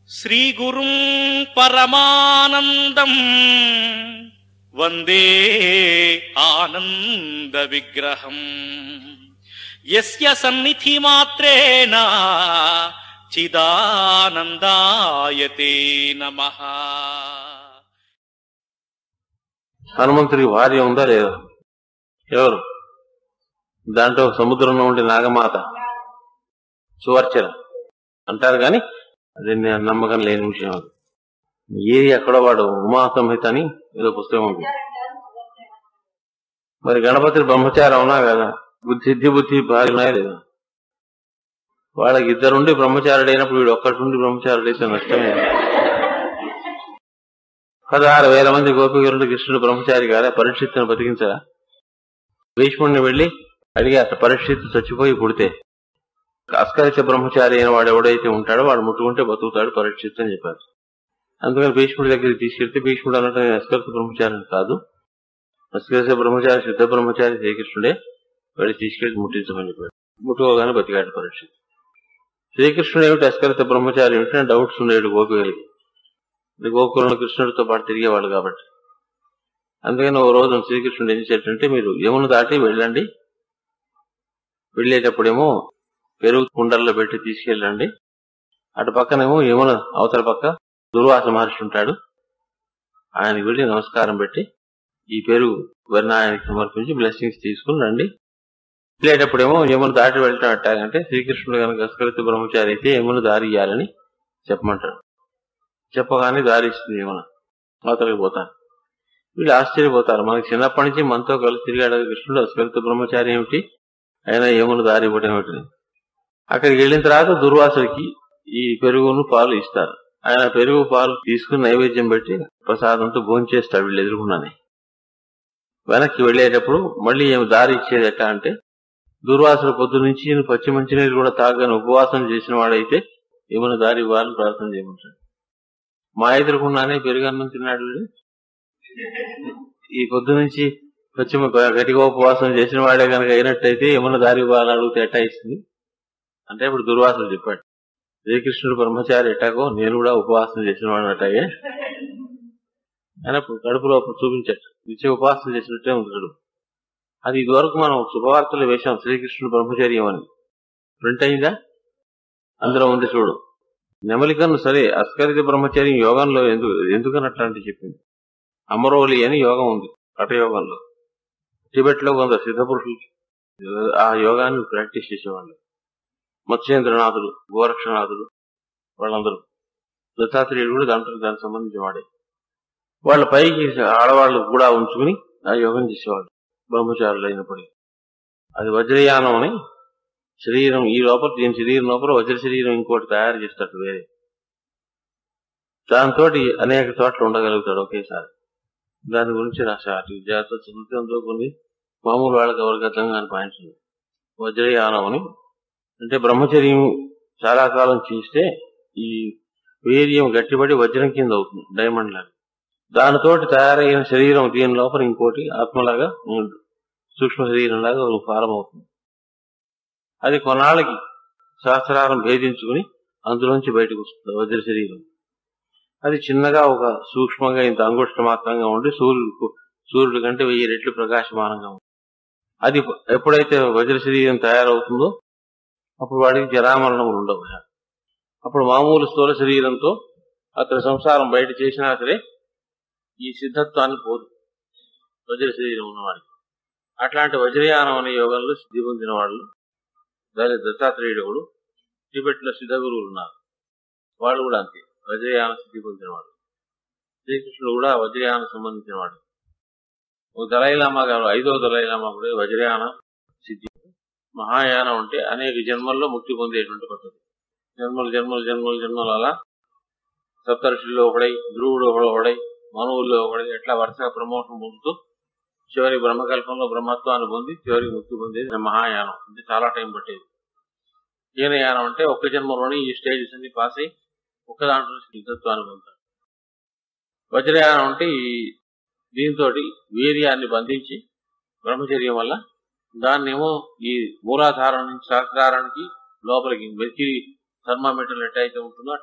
శ్రీగురుం పరమానందం వందే ఆనంద విగ్రహం యస్య సన్నిధి మాత్రేణ చిదానందాయతే నమః హనుమంతుడికి భార్య ఉందా లేదా ఎవరు దాంట్లో సముద్రంలో ఉండే నాగమాత సువర్చన అంటారు కానీ అది నేను నమ్మకం లేని విషయం అది ఏది ఎక్కడో వాడు ఉమా సంహిత అని ఏదో పుస్తకం ఉంది మరి గణపతి బ్రహ్మచారి అవునా కదా బుద్ధి సిద్ధి బుద్ధి భార్య ఉన్నాయా లేదా వాళ్ళకి ఇద్దరుండి బ్రహ్మచారుడు అయినప్పుడు వీడు ఒక్కటి బ్రహ్మచారుడు అయితే నష్టమే పదహారు వేల మంది గోపికరుడు కృష్ణుడు బ్రహ్మచారి గారా పరీక్షిత్తును బతికించరా భీష్ముడిని వెళ్లి అడిగారు పరీక్షిత్తు చచ్చిపోయి పుడితే అస్కరిత బ్రహ్మచారి అయిన వాడు ఎవడైతే ఉంటాడో వాడు ముట్టుకుంటే బతుకుతాడు పరీక్షిత్తు అని చెప్పారు అందుకని భీష్ముడి దగ్గరికి తీసుకెళ్తే భీష్ముడు అన్నట్టు నేను అస్కరిత బ్రహ్మచారిని కాదు అస్కరిత బ్రహ్మచారి సిద్ధ బ్రహ్మచారి శ్రీకృష్ణుడే వెళ్ళి తీసుకెళ్లి ముట్టించమని చెప్పాడు ముట్టుకోగానే బతికాడు పరీక్షిత్ శ్రీకృష్ణుడు ఏమిటి అస్కరిత బ్రహ్మచారి ఏమిటి అని డౌట్స్ ఉండేడు గోపికలకి ఇది గోకులంలో కృష్ణుడితో పాటు తిరిగేవాళ్ళు కాబట్టి అందుకని ఓ రోజు శ్రీకృష్ణుడు ఏం చేసేటంటే మీరు యమును దాటి వెళ్ళండి వెళ్ళేటప్పుడేమో పెరుగు కుండల్లో పెట్టి తీసుకెళ్ళండి అటు పక్కనేమో యమున అవతల పక్క దుర్వాస మహర్షి ఉంటాడు ఆయనకి వెళ్ళి నమస్కారం పెట్టి ఈ పెరుగు వరిన ఆయనకి సమర్పించి బ్లెస్సింగ్స్ తీసుకుని రండి వెళ్ళేటప్పుడేమో యమున దాటి వెళ్ళటం అట్టాగంటే శ్రీకృష్ణుడు కనుక అస్కరిత బ్రహ్మచారి అయితే యమున దారి ఇయ్యాలని చెప్పమంటాడు చెప్పగానే దారి ఇస్తుంది ఏమన్నా అవతలకి పోతాను వీళ్ళు ఆశ్చర్యపోతారు మనకి చిన్నప్పటి నుంచి మనతో కలిసి తిరిగాడు కృష్ణుడు అస్కరిత బ్రహ్మచారి ఏమిటి అయినా ఏమన్నా దారి ఇవ్వటం ఏమిటి అక్కడికి వెళ్ళిన తర్వాత దుర్వాసుడికి ఈ పెరుగును పాలు ఇస్తారు ఆయన పెరుగు పాలు తీసుకుని నైవేద్యం పెట్టి ప్రసాదంతో భోంచేస్తాడు వీళ్ళు ఎదుర్కొన్నానే వెనక్కి వెళ్ళేటప్పుడు మళ్ళీ ఏమి దారి ఇచ్చేది ఎట్లా అంటే దుర్వాసుడు పొద్దు నుంచి ఈయన పచ్చి మంచినీళ్ళు కూడా తాగని ఉపవాసం చేసిన వాడైతే ఏమైనా దారి ఇవ్వాలని ప్రార్థన చేయమంటాడు మా ఎదురుకున్నానే పెరుగన్నం తిన్నాడు వీడు ఈ పొద్దు నుంచి పశ్చిమ గట్టిగా ఉపవాసం చేసిన వాడే కనుక అయినట్టయితే ఏమన్నా దారి ఇవ్వాలని అడిగితే ఎట్టా ఇస్తుంది అంటే ఇప్పుడు దుర్వాసుడు చెప్పాడు శ్రీకృష్ణుడు బ్రహ్మచారి ఎట్టాగో నేను కూడా ఉపవాసం చేసిన వాడు అట్టాగే ఆయన ఇప్పుడు కడుపులో చూపించాడు నిత్య ఉపవాసం చేసినట్టే ఉంది కడుపు అది ఇదివరకు మనం శుభవార్తలు వేశాం శ్రీకృష్ణుడు బ్రహ్మచర్యం అని ప్రింట్ అయిందా అందులో ఉంది చూడు నెమలికన్ను సరే అస్కరిత బ్రహ్మచర్యం యోగంలో ఎందుకు ఎందుకనట్లాంటి చెప్పింది అమరోలి అని యోగం ఉంది హఠయోగంలో టిబెట్ లో కొంత సిద్ధ పురుషులు ఆ యోగాన్ని ప్రాక్టీస్ చేసేవాళ్ళు మత్స్యేంద్రనాథుడు గోరక్షనాథుడు వాళ్ళందరూ దత్తాత్రేయుడు కూడా దాంట్లో దానికి సంబంధించిన వాడే వాళ్ళ పైకి ఆడవాళ్ళు కూడా ఉంచుకుని ఆ యోగం చేసేవాళ్ళు బ్రహ్మచారులు అయినప్పటికీ అది వజ్రయానం అని శరీరం ఈ లోపల దీని శరీరం లోపల వజ్ర శరీరం ఇంకోటి తయారు చేస్తాడు వేరే దాంతో అనేక చోట్ల ఉండగలుగుతాడు ఒకేసారి దాని గురించి రాశారు జాగ్రత్త చదివితే అందులో కొన్ని మామూలు వాళ్ళకి ఎవరికి అర్థం కాని పాయింట్స్ ఉన్నాయి వజ్రయానం అని అంటే బ్రహ్మచర్యం చాలా కాలం చేస్తే ఈ వీర్యం గట్టిపడి వజ్రం కింద అవుతుంది డైమండ్ లాగా దానితోటి తయారైన శరీరం దీని లోపల ఇంకోటి ఆత్మలాగా సూక్ష్మ శరీరం లాగా ఫారం అవుతుంది అది కొన్నాళ్ళకి శాస్త్రాలను భేదించుకుని అందులోంచి బయటకు వస్తుంది వజ్ర శరీరం అది చిన్నగా ఒక సూక్ష్మంగా ఇంత అంగుష్ట మాత్రంగా ఉండి సూర్యుడు సూర్యుడి కంటే వెయ్యి రెట్లు ప్రకాశమానంగా ఉంది అది ఎప్పుడైతే వజ్ర శరీరం తయారవుతుందో అప్పుడు వాడికి జరామరణం ఉండవు అప్పుడు మామూలు స్థూల శరీరంతో అతని సంసారం బయట చేసినా సరే ఈ సిద్ధత్వాన్ని పోదు వజ్ర శరీరం ఉన్నవాడికి అట్లాంటి వజ్రయానం అనే యోగంలో సిద్ధి పొందిన వాళ్ళు దాని దత్తాత్రేయుడు కూడా టిబెట్ లో సిద్ధ గురువులు ఉన్నారు వాళ్ళు కూడా అంతే వజ్రయాన సిద్ధి పొందిన వాడు శ్రీకృష్ణుడు కూడా వజ్రయాన సంబంధించిన వాడు ఒక దళైలామా గారు ఐదో దళైలామా కూడా వజ్రయాన సిద్ధి మహాయానం అంటే అనేక జన్మల్లో ముక్తి పొందేటువంటి పద్ధతి జన్మలు జన్మలు జన్మలు జన్మలు అలా సప్తర్షుల్లో ఒకడై ధ్రువుడు ఒకడై మనువుల్లో ఒకడై ఎట్లా వరుసగా ప్రమోషన్ పొందుతూ చివరి బ్రహ్మకల్పంలో బ్రహ్మత్వాన్ని పొంది చివరికి ముక్తి పొందేది మహాయానం అంటే చాలా టైం పట్టేది హీనయానం అంటే ఒక్క జన్మలోనే ఈ స్టేజెస్ అన్ని పాస్ అయ్యి ఒక్క దాంట్లో సిద్ధత్వాన్ని పొందుతాడు వజ్రయానం అంటే ఈ దీంతో వీర్యాన్ని బంధించి బ్రహ్మచర్యం వల్ల దాన్నేమో ఈ మూలాధారం నుంచి సహస్రారానికి లోపలికి మెర్క్యూరీ థర్మామీటర్ ఎట్లా అయితే ఉంటుందో అట్లా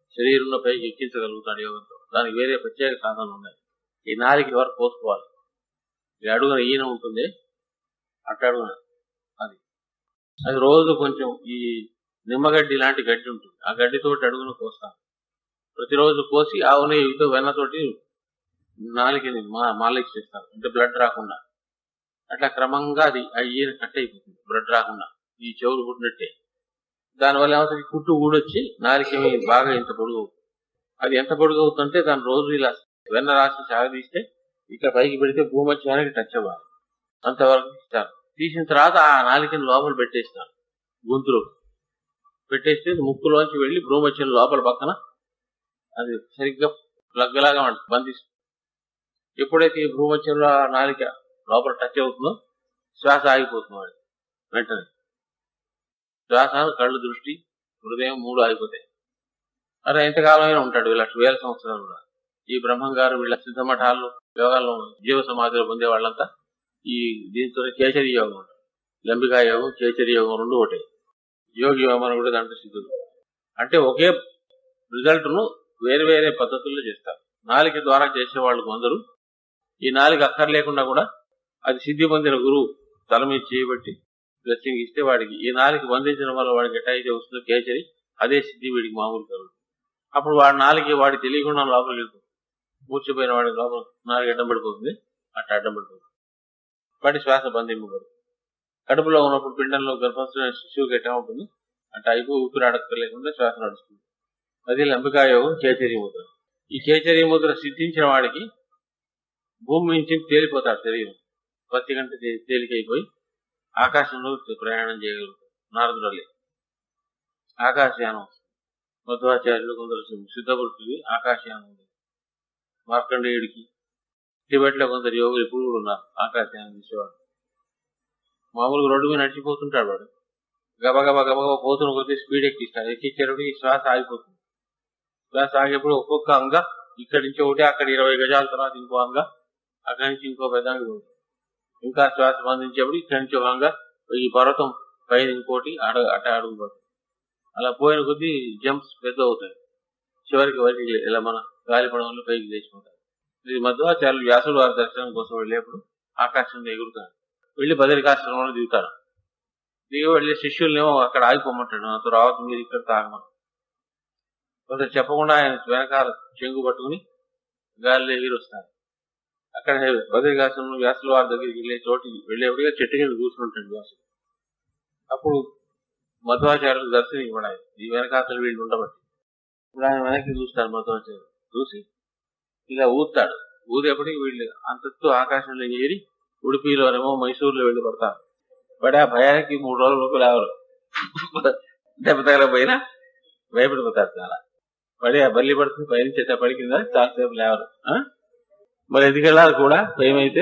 శరీరంలో పైకి ఎక్కించగలుగుతాడు యోగంతో దానికి వేరే ప్రత్యేక సాధనలు ఉన్నాయి ఈ నాలుగు వరకు పోసుకోవాలి ఈ అడుగున ఈయన ఉంటుంది అట్ట అడుగున అది అది రోజు కొంచెం ఈ నిమ్మగడ్డి లాంటి గడ్డి ఉంటుంది ఆ గడ్డితోటి అడుగున కోస్తాను ప్రతిరోజు కోసి ఆవు నెయ్యితో వెన్నతోటి నాలుకని మా మాలిష్ చేస్తాను అంటే బ్లడ్ రాకుండా అట్లా క్రమంగా అది అయ్యి కట్ అయిపోతుంది బ్లడ్ రాకుండా ఈ చెవులు పుట్టినట్టే దానివల్ల ఏమవుతుంది కుట్టు ఊడొచ్చి నాలుకేమి బాగా ఇంత పొడుగు అవుతుంది. అది ఎంత పొడుగు అవుతుందంటే దాని రోజు ఇలా వెన్న రాసి సాగదీస్తే ఇక్కడ పైకి పెడితే భూమధ్యానికి టచ్ అవ్వాలి అంతవరకు ఇస్తాను తీసిన తర్వాత ఆ నాలుకని లోపల పెట్టేస్తాను గొంతులో పెట్టేస్తే ముక్కులోంచి వెళ్ళి భూమధ్యం లోపల పక్కన అది సరిగ్గా ప్లగ్ లాగా బంధిస్తుంది ఎప్పుడైతే ఈ భూమధ్యంలో ఆ నాలిక లోపల టచ్ అవుతుందో శ్వాస ఆగిపోతుంది వాడి వెంటనే శ్వాస కళ్ళు దృష్టి హృదయం మూడు ఆగిపోతాయి అరే ఎంతకాలమైనా ఉంటాడు వీళ్ళ వేల సంవత్సరాలు కూడా ఈ బ్రహ్మం గారు వీళ్ళ సిద్ధ మఠాల్లో యోగాల్లో జీవ సమాధిలో పొందే వాళ్ళంతా ఈ దీంతో కేచరి యోగం ఉంటుంది లంబికా యోగం కేచరి యోగం రెండు ఒకటే యోగి యోగం అని కూడా దాంట్లో సిద్ధులు అంటే ఒకే రిజల్ట్ ను వేరే వేరే పద్ధతుల్లో చేస్తారు నాలుక ద్వారా చేసే వాళ్ళు కొందరు ఈ నాలుగు అక్కర్ లేకుండా కూడా అది సిద్ధి పొందిన గురువు తల మీద చేయబట్టి బ్లెస్సింగ్ ఇస్తే వాడికి ఈ నాలుగు బంధించడం వల్ల వాడికి ఎట్లా అయితే వస్తుందో కేచరి అదే సిద్ధి వీడికి మామూలు కలుగుతుంది అప్పుడు వాడి నాలుగు వాడికి తెలియకుండా లోపలికి వెళ్తుంది మూర్చిపోయిన వాడి లోపల నాలుగు అడ్డం పడిపోతుంది అట్లా అడ్డం పడిపోతుంది వాడి శ్వాస బంధింపబడుతుంది కడుపులో ఉన్నప్పుడు పిండంలో గర్భస్థ శిశువుకి ఎట్లా ఉంటుంది అట్లా అయిపో ఊపిరి అడక్కలేకుండా శ్వాస నడుస్తుంది అది లంబికా యోగం కేచరి ముద్ర ఈ కేచరి ముద్ర సిద్ధించిన వాడికి భూమి నుంచి తేలిపోతాడు శరీరం పత్తి గంట తేలికైపోయి ఆకాశంలో ప్రయాణం చేయగలుగుతాడు నారదుడలే ఆకాశయానం మధ్వాచార్యులు కొందరు సిద్ధపురుషులు ఆకాశయానం ఉంది మార్కండేయుడికి టిబెట్ లో కొందరు యోగులు ఇప్పుడు కూడా ఉన్నారు ఆకాశయానం తీసేవాడు మామూలుగా రోడ్డు మీద నడిచిపోతుంటాడు వాడు గబగబా గబగబా పోతున్న కొద్ది స్పీడ్ ఎక్కిస్తాడు ఎక్కించేటప్పుడు శ్వాస ఆగిపోతుంది శ్వాస ఆగేప్పుడు ఒక్కొక్క అంగ ఇక్కడి నుంచి ఒకటి అక్కడ ఇరవై గజాల తర్వాత ఇంకో అంగ అక్కడి నుంచి ఇంకో పెద్ద అంగ ఉంటుంది ఇంకా శ్వాస బంధించేప్పుడు ఇక్కడి నుంచి ఒక అంగ ఈ పర్వతం పైన ఇంకోటి అడ అట అడుగు పడుతుంది అలా పోయిన కొద్దీ జంప్స్ పెద్ద అవుతాయి చివరికి వరకు ఇలా మన గాలిపడంలో పైకి లేచిపోతారు ఇది మధ్వాచార్యులు వ్యాసుడు వారి దర్శనం కోసం వెళ్ళేప్పుడు ఆకాశంలో ఎగురుతారు వెళ్లి బదరికాశ్రమంలో దిగుతారు దిగి వెళ్ళి శిష్యుల్నేమో అక్కడ ఆగిపోమంటాడు నాతో రావద్దు మీరు ఇక్కడ తాగమని కొంత చెప్పకుండా ఆయన వెనకాల చెంగు పట్టుకుని గాలిలో ఎగిరి వస్తారు అక్కడ బదరికాశ్రమంలో వ్యాసుల వారి దగ్గరికి వెళ్ళే చోటికి వెళ్ళేప్పుడుగా చెట్టు కింద కూర్చుంటాడు వ్యాసుడు అప్పుడు మధ్వాచార్యులు దర్శనం ఇవ్వడానికి ఈ వెనకాతలు వీళ్ళు ఉండబట్టి ఇప్పుడు ఆయన వెనక్కి చూస్తారు మధ్వాచార్యులు చూసి ఇలా ఊతాడు ఊదేపటికి వీళ్ళు అంతస్తు ఆకాశంలో ఏరి ఉడిపిలోనేమో మైసూరులో వెళ్ళి పడతారు పడి ఆ భయానికి మూడు రోజుల లోపల ఎవరు దెబ్బ తగలపోయినా భయపడిపోతారు చాలా పడి ఆ బల్లి పడుతుంది పైనుంచి ఎట్లా పడికిందా చాలాసేపు లేవరు ఆ? మరి ఎందుకు వెళ్ళాలి కూడా భయం అయితే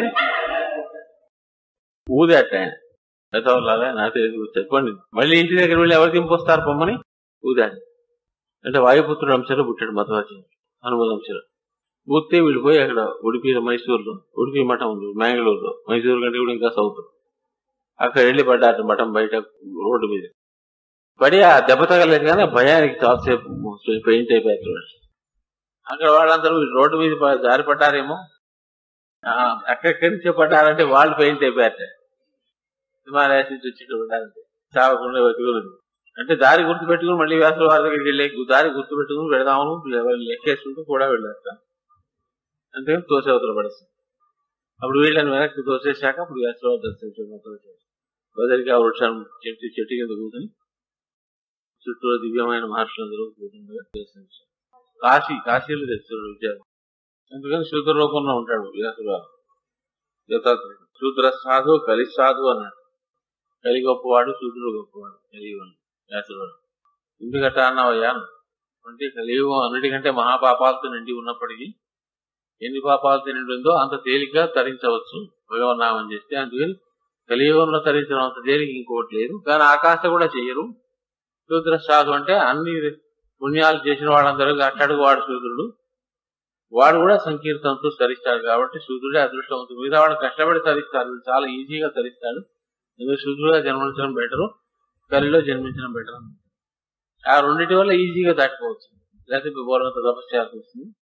ఊదే అట్ట ఆయన పెద్దవాళ్ళగా నాకు తెలియదు చెప్పండి మళ్ళీ ఇంటి దగ్గర వెళ్ళి ఎవరు దింపొస్తారు పొమ్మని ఊదాడు అంటే వాయుపుత్రుడు అంశాలు పుట్టాడు మధ్వాచార్యుడు హనుమద్ అంశాలు ఊతే వెళ్ళిపోయి అక్కడ ఉడిపి మైసూరులో ఉడిపి మఠం ఉంది మ్యాంగ్లూరులో మైసూరు కంటే కూడా ఇంకా సౌత్ అక్కడ వెళ్ళి పడ్డారు మఠం బయట రోడ్డు మీద పడి ఆ దెబ్బ తగలేదు కానీ ఆ భయానికి చాలాసేపు పెయింట్ అయిపోయారు అక్కడ వాళ్ళందరూ రోడ్డు మీద ప- జారి పడ్డారేమో ఆ, ఎక్కడెక్కడి నుంచో పడ్డారంటే వాళ్ళు పెయింట్ అయిపోయారు హిమాలయాస్ నుంచి వచ్చి ఇక్కడ ఉండాలంటే చావకుండా వెతుకున్నది అంటే దారి గుర్తు పెట్టుకుని మళ్ళీ వ్యాసుల వారి దగ్గరికి వెళ్ళి దారి గుర్తు పెట్టుకుని వెళదాము లెక్కేసుకుంటూ కూడా వెళ్ళారు అందుకని తోసేవతలు పడేస్తాం అప్పుడు వీళ్ళని వెనక్కి తోసేశాక అప్పుడు వ్యాసుల వారి దర్శించారు బదరికి ఆ వృక్షం చెట్టు చెట్టు కింద కూర్చొని చుట్టూ దివ్యమైన మహర్షులందరూ కూర్చుండగా దర్శించారు కాశీ కాశీలో తెచ్చాడు విద్యార్థి అందుకని శూద్ర రూపంలో ఉంటాడు వ్యాసుడు దత్తాత్రేయుడు శూద్ర సాధు కలి సాధు అన్నాడు కలి గొప్పవాడు శూద్రుడు గొప్పవాడు కలియుగం వ్యాసుడు ఎందుకట్ట అన్నావయ్యా అంటే కలియుగం అన్నిటికంటే మహాపాపాలతో నిండి ఉన్నప్పటికీ ఎన్ని పాపాలతో నిండి ఉందో అంత తేలిగ్గా తరించవచ్చు భగవన్నామం చేస్తే అందుకని కలియుగంలో తరించడం అంత తేలిక ఇంకోటి లేదు కానీ ఆకాశ కూడా చెయ్యరు శూద్ర సాధు అంటే అన్ని పుణ్యాలు చేసిన వాళ్ళందరూ అట్టడుగు వాడు శూద్రుడు వాడు కూడా సంకీర్తనతో తరిస్తాడు కాబట్టి శూద్రుడే అదృష్టవంతుడు మిగతా వాడు కష్టపడి తరిస్తారు వీడు చాలా ఈజీగా తరిస్తాడు ఎందుకంటే శూద్రుడుగా జన్మించడం బెటరు కలిలో జన్మించడం బెటర్ ఆ రెండింటి వల్ల ఈజీగా దాటిపోవచ్చు లేకపోతే బోరంత తపస్సు చేయాల్సి వస్తుంది